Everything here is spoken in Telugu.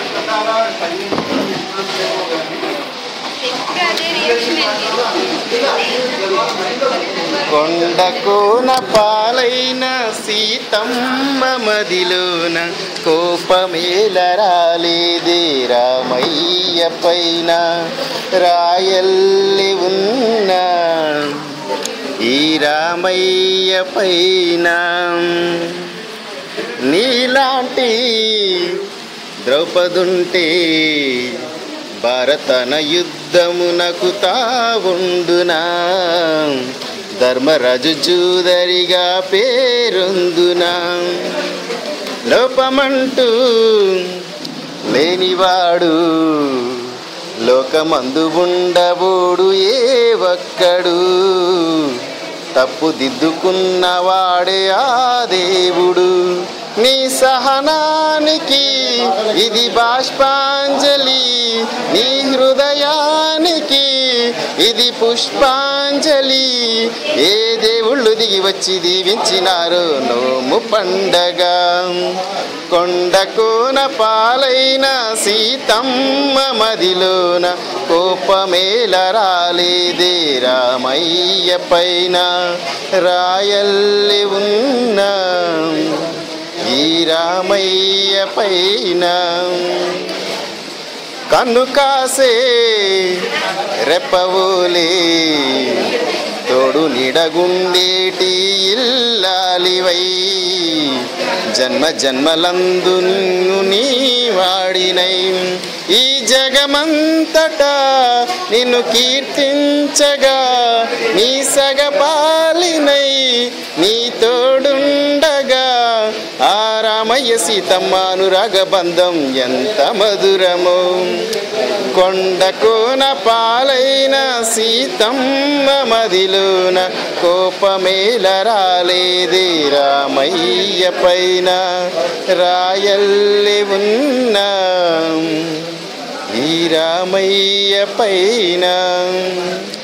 ఎక్కువ అదే రియాక్షన్ కొండకోన పాలైన సీతమ్మ మదిలోన కోపమేల రాలేదే రామయ్య పైన రాయల్లి ఉన్న ఈ రామయ్య పైన నీలాంటి ద్రౌపదుంటే భారతన యుద్ధమునకు తావుండునా ధర్మరాజు జూదరిగా పేరొందునా లోపమంటూ లేనివాడు లోకమందు ఉండబోడు ఏ ఒక్కడు తప్పు దిద్దుకున్నవాడే ఆ దేవుడు నీ సహనానికి ఇది బాష్పాంజలి నీ హృదయానికి ఇది పుష్పాంజలి ఏ దేవుళ్ళు దిగి వచ్చి దీవించినారో నోము పండగ కొండకోన పాలైన సీతమ్మ మదిలోన కోపమేల రాలేదే రామయ్య పైన రాయల్లి ఉన్న ఈ రామయ్య పైన కన్ను కాసే రెప్పవోలే తోడు నిడగుండేటి ఇల్లాలివై జన్మ జన్మలందు నీ వాడినై ఈ జగమంతటా నిన్ను కీర్తించగా నీ సగపాలినై నీ తోడుండగా ఆ రామయ్య సీతమ్మ అనురాగ బంధం ఎంత మధురమో కొండ కోన పాలైన సీతమ్మ మదిలోన కోపమేల రాలేదే రామయ్య పైన రాయల్లి ఉన్న ఈ రామయ్య పైన